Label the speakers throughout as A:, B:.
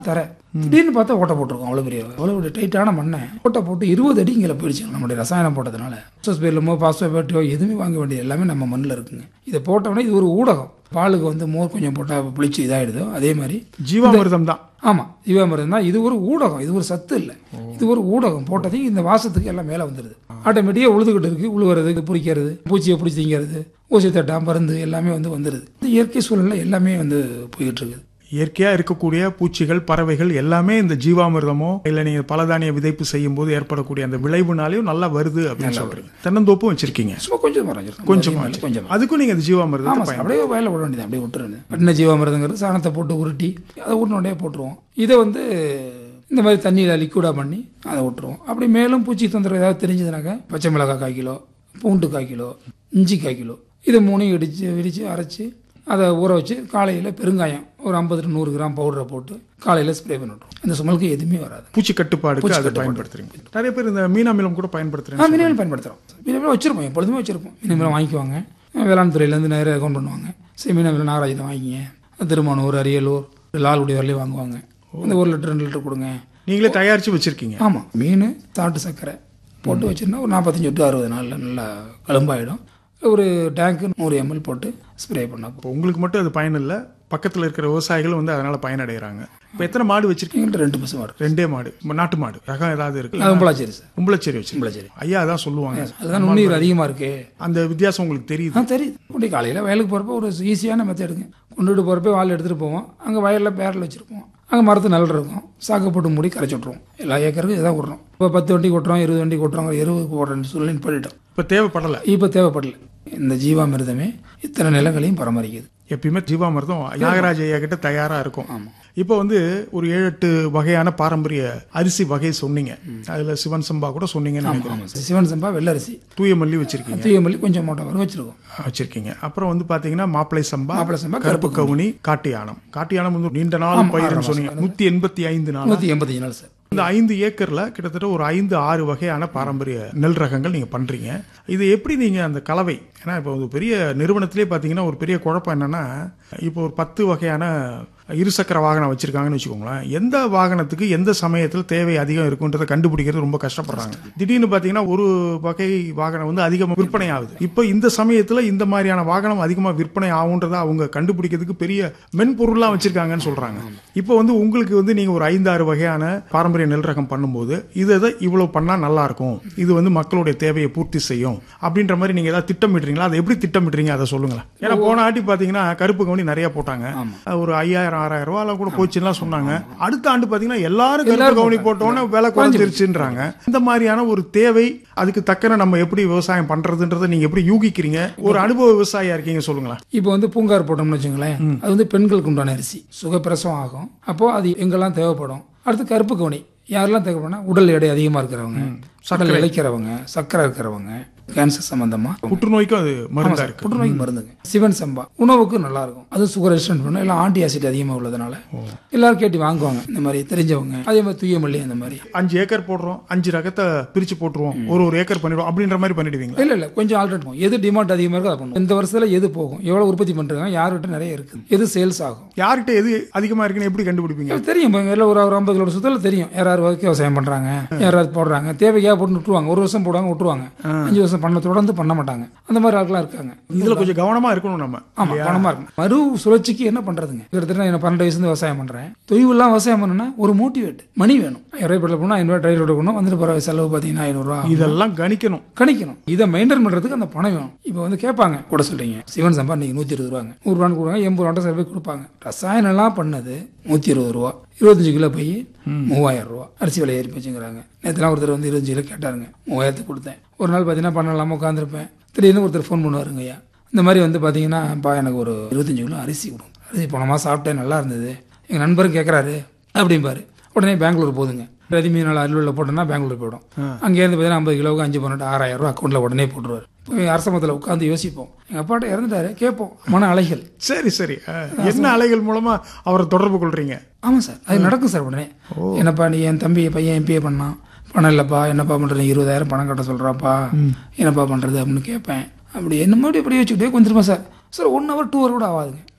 A: தர திடீர்னு பார்த்தா ஓட்டை போட்டிருக்கோம் அவ்வளோ பெரிய அவ்வளோ ஒரு டைட்டான மண்ணை ஓட்டை போட்டு இருபது அடி இங்கே போயிடுச்சு நம்மளுடைய ரசாயனம் போட்டதுனால பேர்லமோ பாஸ்பேட்டோ எதுவுமே வாங்க வேண்டியது எல்லாமே நம்ம மண்ணில் இருக்குங்க இதை போட்டோம்னா இது ஒரு ஊடகம் பாலுக்கு வந்து மோர் கொஞ்சம் போட்டால் புளிச்சு இதாகிடுதோ அதே மாதிரி
B: ஜீவாமிர்தம் தான்
A: ஆமாம் ஜீவாமிர்தம் தான் இது ஒரு ஊடகம் இது ஒரு சத்து இல்லை இது ஒரு ஊடகம் போட்டதையும் இந்த வாசத்துக்கு எல்லாம் மேலே வந்துடுது ஆட்டோமேட்டிக்காக உழுதுகிட்டு இருக்கு உழுவுறது பிடிக்கிறது பூச்சியை பிடிச்சி திங்கிறது ஊசி தட்டா மருந்து எல்லாமே வந்து வந்துடுது இந்த இயற்கை சூழலில் எல்லாமே வந்து போய்கிட்டு இருக்குது
B: இயற்கையா இருக்கக்கூடிய பூச்சிகள் பறவைகள் எல்லாமே இந்த ஜீவாமிர்தமோ இல்ல நீங்க பலதானிய விதைப்பு செய்யும் போது ஏற்படக்கூடிய அந்த விளைவுனாலையும் நல்லா வருது அப்படின்னு சொல்றீங்க தென்னந்தோப்பும் வச்சிருக்கீங்க
A: சும்மா கொஞ்சம் மரம்
B: கொஞ்சமா
A: கொஞ்சம்
B: அதுக்கும் நீங்க இந்த ஜீவாமிர்தத்தை
A: ஆமாம் சார் அப்படியே வயலில் விட வேண்டியது அப்படியே விட்டுருங்க பட்டின ஜீவாமிரதங்கிறது சாணத்தை போட்டு உருட்டி அதை உடனே போட்டுருவோம் இதை வந்து இந்த மாதிரி தண்ணியில் லிக்விடாக பண்ணி அதை விட்டுருவோம் அப்படி மேலும் பூச்சி தொந்தரவு ஏதாவது தெரிஞ்சதுனாக்கா பச்சை மிளகாய் கால் கிலோ பூண்டு கால் கிலோ இஞ்சி கால் கிலோ இதை மூணையும் இடித்து விரித்து அரைச்சி அதை ஊற வச்சு காலையில் பெருங்காயம் ஒரு ஐம்பது டு நூறு கிராம் பவுடரை போட்டு காலையில் ஸ்ப்ரே பண்ணி விட்ருவோம் இந்த சுமலுக்கு எதுவுமே வராது
B: பூச்சி கட்டுப்பாடுக்கு அதை பயன்படுத்துறீங்க நிறைய பேர் இந்த மீனாமிலம் கூட பயன்படுத்துறீங்க
A: ஆ மினிமம் பயன்படுத்துகிறோம் மினிமம் வச்சிருப்போம் எப்பொழுதுமே வச்சிருப்போம் மினிமம் வாங்கிக்குவாங்க வேளாண் துறையிலேருந்து நிறைய அக்கௌண்ட் பண்ணுவாங்க சரி மினிமம் நாகராஜனை வாங்கிங்க திருமானூர் அரியலூர் லால்குடி வரலையும் வாங்குவாங்க இந்த ஒரு லிட்டர் ரெண்டு லிட்டர் கொடுங்க
B: நீங்களே தயாரிச்சு வச்சிருக்கீங்க
A: ஆமாம் மீன் சாட்டு சர்க்கரை போட்டு வச்சிருந்தா ஒரு நாற்பத்தஞ்சு டு அறுபது நாளில் நல்லா கழும்பாயிடும் ஒரு டேங்க்கு நூறு எம்எல் போட்டு ஸ்ப்ரே பண்ணால்
B: இப்போ உங்களுக்கு மட்டும் அது பயன் இல்லை பக்கத்துல இருக்கிற விவசாயிகளும் வந்து அதனால பயனடைகிறாங்க இப்போ எத்தனை மாடு வச்சிருக்கீங்க
A: எங்கள்கிட்ட ரெண்டு பசு மாடு
B: ரெண்டே மாடு நம்ம நாட்டு மாடு ரகம் ஏதாவது இருக்கு
A: அது உம்பளாச்சேரி சார்
B: உம்பளச்சேரி வச்சு
A: உம்பளாச்சேரி
B: ஐயா அதான் சொல்லுவாங்க
A: அதுதான் நுண்ணீர் அதிகமாக இருக்குது
B: அந்த வித்தியாசம் உங்களுக்கு தெரியுது
A: ஆ தெரியுது கொண்டு காலையில் வயலுக்கு போகிறப்ப ஒரு ஈஸியான மெத்தடுங்க கொண்டுட்டு போகிறப்ப வால் எடுத்துகிட்டு போவோம் அங்கே வயலில் பேரில் வச்சுருப்போம் அங்கே மரத்து நல்ல இருக்கும் சாக்கு போட்டு மூடி கரைச்சி விட்ருவோம் எல்லா ஏக்கருக்கும் இதான் விட்றோம் இப்போ பத்து வண்டி கொட்டுறோம் இருபது வண்டி கொட்டுறோம் இருபது போடுறேன் சொல்லி பண்ணிட்டோம்
B: இப்போ தேவைப்படலை
A: இப்போ தேவைப்படல இந்த ஜீவாமிர்தமே இத்தனை நிலங்களையும் பராமரிக்குது
B: எப்பயுமே ஜீவாமிர்தம் நாகராஜ ஐயா கிட்ட தயாரா இருக்கும் இப்போ வந்து ஒரு ஏழு எட்டு வகையான பாரம்பரிய அரிசி வகை சொன்னீங்க அதுல சிவன் சம்பா கூட சொன்னீங்கன்னு நினைக்கிறேன்
A: ஆமாம் சிவன் சம்பா வெள்ளரிசி
B: தூய மல்லி வச்சிருக்கீங்க
A: தூயமல்லி கொஞ்சம் மோட்டை வரும் வச்சுருக்கோம்
B: வச்சிருக்கீங்க அப்புறம் வந்து பாத்தீங்கன்னா மாப்பிளை சம்பா
A: மாப்பிளை சம்பா,
B: கருப்பு கவுனி காட்டு யானம் காட்டு யானம் வந்து நீண்ட நாள் பயிர்னு சொன்னீங்க நூத்தி எண்பத்தி ஐந்து நாள்
A: நூற்றி எண்பத்தஞ்சு நாள் சார்
B: இந்த ஐந்து ஏக்கர்ல கிட்டத்தட்ட ஒரு ஐந்து ஆறு வகையான பாரம்பரிய நெல் ரகங்கள் நீங்க பண்றீங்க இது எப்படி நீங்க அந்த கலவை ஏன்னா இப்போ ஒரு பெரிய நிறுவனத்திலே பாத்தீங்கன்னா ஒரு பெரிய குழப்பம் என்னன்னா இப்போ ஒரு பத்து வகையான இருசக்கர வாகனம் வச்சிருக்காங்கன்னு வச்சுக்கோங்களேன் எந்த வாகனத்துக்கு எந்த சமயத்தில் தேவை அதிகம் இருக்குன்றதை கண்டுபிடிக்கிறது ரொம்ப கஷ்டப்படுறாங்க திடீர்னு பாத்தீங்கன்னா ஒரு வகை வாகனம் வந்து அதிகமாக விற்பனை ஆகுது இப்போ இந்த சமயத்தில் இந்த மாதிரியான வாகனம் அதிகமாக விற்பனை ஆகுன்றதை அவங்க கண்டுபிடிக்கிறதுக்கு பெரிய மென்பொருள்லாம் வச்சிருக்காங்கன்னு சொல்றாங்க இப்போ வந்து உங்களுக்கு வந்து நீங்க ஒரு ஐந்தாறு வகையான பாரம்பரிய நெல் ரகம் பண்ணும்போது இதை இதை இவ்வளவு பண்ணா நல்லா இருக்கும் இது வந்து மக்களுடைய தேவையை பூர்த்தி செய்யும் அப்படின்ற மாதிரி நீங்க ஏதாவது திட்டமிடுறீங்களா அதை எப்படி திட்டமிடுறீங்க அதை சொல்லுங்களேன் ஏன்னா போன ஆட்டி பாத்தீங்கன்னா கருப்பு கவுனி நிறைய போட்டாங்க ஒரு ஐயாயிரம் ஆறாயிரம் ரூபாய் கூட போச்சுன்னா சொன்னாங்க அடுத்த ஆண்டு பாத்தீங்கன்னா எல்லாரும் கருப்பு கவுனி போட்டோன்னே விலை குறைஞ்சிருச்சுன்றாங்க இந்த மாதிரியான ஒரு தேவை அதுக்கு தக்கன நம்ம எப்படி விவசாயம் பண்றதுன்றதை நீங்க எப்படி யூகிக்கிறீங்க ஒரு அனுபவ விவசாயியா இருக்கீங்க சொல்லுங்களேன்
A: இப்போ வந்து பூங்கார் போட்டோம்னு வச்சுங்களேன் அது வந்து பெண்களுக்கு உண்டான அரிசி சுகப்பிரசவம் ஆகும் அப்போ அது எங்கெல்லாம் தேவைப்படும் அடுத்து கருப்பு கவுனி யாரெல்லாம் தேவைப்படும்னா உடல் எடை அதிகமாக இருக்கிறவங்க உடல் இழைக்கிறவங்க சர்க்கரை இருக்கிறவங்க கேன்சர் சம்பந்தமா
B: புற்றுநோய்க்கும் அது மருந்தா இருக்கு
A: புற்றுநோய்க்கு மருந்துங்க சிவன் சம்பா உணவுக்கு நல்லா இருக்கும் அது சுகர் ரெசிஸ்டன்ட் பண்ணும் எல்லாம் ஆன்டி ஆசிட் அதிகமாக உள்ளதுனால எல்லாரும் கேட்டு வாங்குவாங்க இந்த மாதிரி தெரிஞ்சவங்க அதே மாதிரி தூய மல்லி அந்த மாதிரி
B: அஞ்சு ஏக்கர் போடுறோம் அஞ்சு ரகத்தை பிரிச்சு போட்டுருவோம் ஒரு ஒரு ஏக்கர் பண்ணிடுவோம் அப்படின்ற மாதிரி பண்ணிடுவீங்களா
A: இல்ல இல்ல கொஞ்சம் ஆல்டர்ட் போகும் எது டிமாண்ட் அதிகமாக இருக்கோ அதை பண்ணுவோம் இந்த வருஷத்துல எது போகும் எவ்வளவு உற்பத்தி பண்றாங்க யார்கிட்ட நிறைய இருக்குது எது சேல்ஸ் ஆகும்
B: யார்கிட்ட எது அதிகமா இருக்குன்னு எப்படி கண்டுபிடிப்பீங்க
A: அது தெரியும் இப்போ எல்லாம் ஒரு ஒரு ஐம்பது கிலோ சுத்தல தெரியும் யாராவது வரைக்கும் விவசாயம் பண்றாங்க யாராவது போடுறாங்க தேவைக்காக போட்டு விட்டுருவாங்க ஒரு வருஷம் போடுவாங்க விட்டுருவாங்க அஞ்சு வருஷம் பண்ண தொடர்ந்து பண்ண மாட்டாங்க அந்த மாதிரி ஆட்களாம் இருக்காங்க
B: இதுல கொஞ்சம் கவனமா இருக்கணும் நம்ம
A: ஆமா பணமா இருக்கும் மறு சுழற்சிக்கு என்ன பண்றதுங்க கிட்டத்தட்ட நான் பன்னெண்டு வயசுல இருந்து விவசாயம் பண்றேன் தொய்வுலாம் விவசாயம் பண்ணணும்னா ஒரு மோட்டிவேட் மணி வேணும் ஆயிரம் ரூபாய் போனா ஐநூறு டிரைவர் கொடுக்கணும் வந்துட்டு போற செலவு பார்த்தீங்கன்னா ஐநூறுரூவா
B: இதெல்லாம் கணிக்கணும்
A: கணிக்கணும் இதை மெயின்டைன் பண்றதுக்கு அந்த பணம் வேணும் இப்போ வந்து கேட்பாங்க கூட சொல்றீங்க சிவன் சம்பா நீங்க நூத்தி இருபது ரூபாங்க நூறு ரூபான்னு கொடுங்க எண்பது ரூபா சில பேர் கொடுப்பாங்க ரசாயனம் எல்லாம் பண்ணது நூத்தி இருபது ரூபா இருபத்தஞ்சு கிலோ போய் மூவாயிரம் ரூபா அரிசி விலை ஏறி போச்சுங்கிறாங்க நேற்றுலாம் ஒருத்தர் வந்து இருபத்தஞ்சு கிலோ கேட்டாருங்க மூவாயிரத்துக்கு கொடுத்தேன் ஒரு நாள் பார்த்தீங்கன்னா பண்ணலாம உட்காந்துருப்பேன் திடீர்னு ஒருத்தர் ஃபோன் பண்ணுவாருங்க ஐயா இந்த மாதிரி வந்து பார்த்தீங்கன்னா பா எனக்கு ஒரு இருபத்தஞ்சு கிலோ அரிசி கொடுங்க அரிசி போன மாதம் சாப்பிட்டேன் நல்லா இருந்தது எங்கள் நண்பரும் கேட்குறாரு அப்படிம்பாரு உடனே பெங்களூர் போதுங்க ரதிமீ நாள் அலுவலில் போட்டோம்னா பெங்களூர் போயிடும் அங்கேருந்து பார்த்தீங்கன்னா ஐம்பது கிலோவுக்கு அஞ்சு பன்னெண்டு ஆறாயிரம் ரூபா அக்கௌண்ட்டில் உடனே போட்டுருவார் இப்போ அரசமத்தில் உட்காந்து யோசிப்போம் எங்கள் அப்பாட்ட இறந்துட்டாரு கேட்போம் மன அலைகள்
B: சரி சரி அஹ், என்ன அலைகள் மூலமா அவரை தொடர்பு கொள்றீங்க
A: ஆமாம் சார் அது நடக்கும் சார் உடனே என்னப்பா நீ என் தம்பி பையன் எம்பிஏ பண்ணான் பணம் இல்லைப்பா என்னப்பா பண்ணுறது இருபதாயிரம் பணம் கட்ட சொல்கிறாப்பா என்னப்பா பண்ணுறது அப்படின்னு கேட்பேன் அப்படி என்ன மாதிரி இப்படி வச்சுக்கிட்டே கொஞ்சமா sir sir one hour two hour கூட ஆகாதுங்க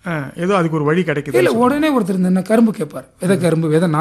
B: ஆ, ஏதோ அதுக்கு ஒரு வழி கிடைக்குது
A: இல்ல உடனே ஒருத்தர் இந்த கரும்பு கேட்பார் விதை கரும்பு விதை